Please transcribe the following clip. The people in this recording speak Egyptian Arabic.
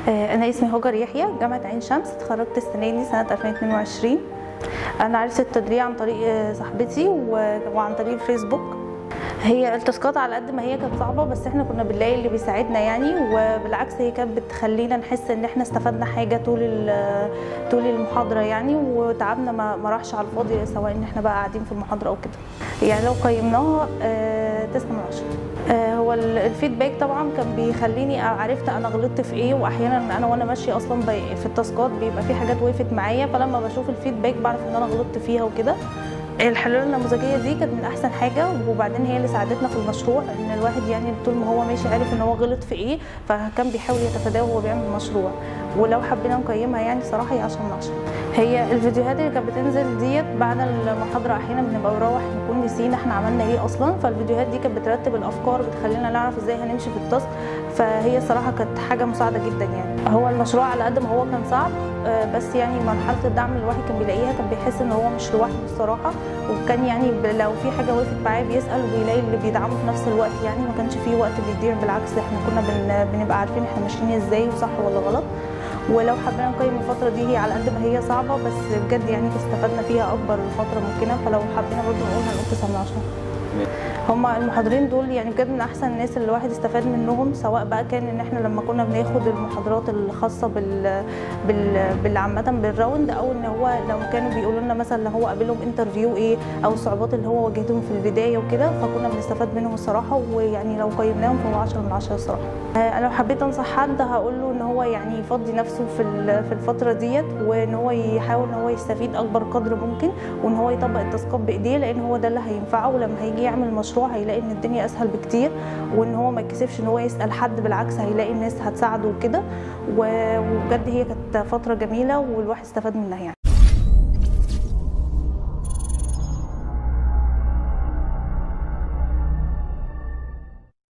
آه، أنا اسمي هاجر يحيى جامعة عين شمس اتخرجت السنة دي سنة 2022 أنا عرفت التدريب عن طريق آه، صاحبتي و- وعن طريق الفيسبوك هي التاسكات على قد ما هي كانت صعبة بس احنا كنا بنلاقي اللي بيساعدنا يعني وبالعكس هي كانت بتخلينا نحس ان احنا استفدنا حاجة طول ال- طول المحاضرة يعني وتعبنا ما ما راحش على الفاضي سواء ان احنا بقى قاعدين في المحاضرة او كده يعني لو قيمناها آه، تسعة من عشرة آه، هو ال- الفيدباك طبعا كان بيخليني عرفت انا غلطت في ايه واحيانا انا وانا ماشيه اصلا بي- في التاسكات بيبقى في حاجات وقفت معايا فلما بشوف الفيدباك بعرف ان انا غلطت فيها وكده الحلول النموذجيه دي كانت من احسن حاجه وبعدين هي اللي ساعدتنا في المشروع ان الواحد يعني طول ما هو ماشي عارف ان هو غلط في ايه فكان بيحاول يتفاداه وهو بيعمل المشروع ولو حبينا نقيمها يعني صراحه هي 10 من 10 هي الفيديوهات اللي كانت بتنزل ديت بعد المحاضره احيانا بنبقى بنروح نكون نسينا احنا عملنا ايه اصلا فالفيديوهات دي كانت بترتب الافكار بتخلينا نعرف ازاي هنمشي في التاسك فهي صراحه كانت حاجه مساعده جدا يعني هو المشروع على قد ما هو كان صعب آه، بس يعني مرحله الدعم اللي الواحد كان بيلاقيها كان بيحس ان هو مش لوحده الصراحه وكان يعني ب- لو في حاجه وقفت معاه بيسال وبيلاقي اللي بيدعمه في نفس الوقت يعني ما كانش في وقت بيضيع بالعكس احنا كنا بن بنبقى عارفين احنا ماشيين ازاي وصح ولا غلط ولو حبينا نقيم الفترة دي هي على قد ما هي صعبة بس بجد يعني استفدنا فيها أكبر فترة ممكنة فلو حبينا برضه نقول هنقول 9 من 10 هما المحاضرين دول يعني بجد من احسن الناس اللي الواحد استفاد منهم سواء بقى كان ان احنا لما كنا بناخد المحاضرات الخاصه بال بال بالعامه بالراوند او ان هو لو كانوا بيقولوا لنا مثلا لو هو قابلهم انترفيو ايه او الصعوبات اللي هو واجهتهم في البدايه وكده فكنا بنستفاد منهم الصراحه ويعني لو قيمناهم فهو 10 من 10 الصراحه آه، انا لو حبيت انصح حد هقول له ان هو يعني يفضي نفسه في ال- في الفتره ديت وان هو يحاول ان هو يستفيد اكبر قدر ممكن وان هو يطبق التاسكات بايديه لان هو ده اللي هينفعه ولما هيجي يعمل مشروع هيلاقي ان الدنيا اسهل بكتير وان هو ما يتكسفش ان هو يسال حد بالعكس هيلاقي الناس هتساعده وكده و- وبجد هي كانت فتره جميله والواحد استفاد منها يعني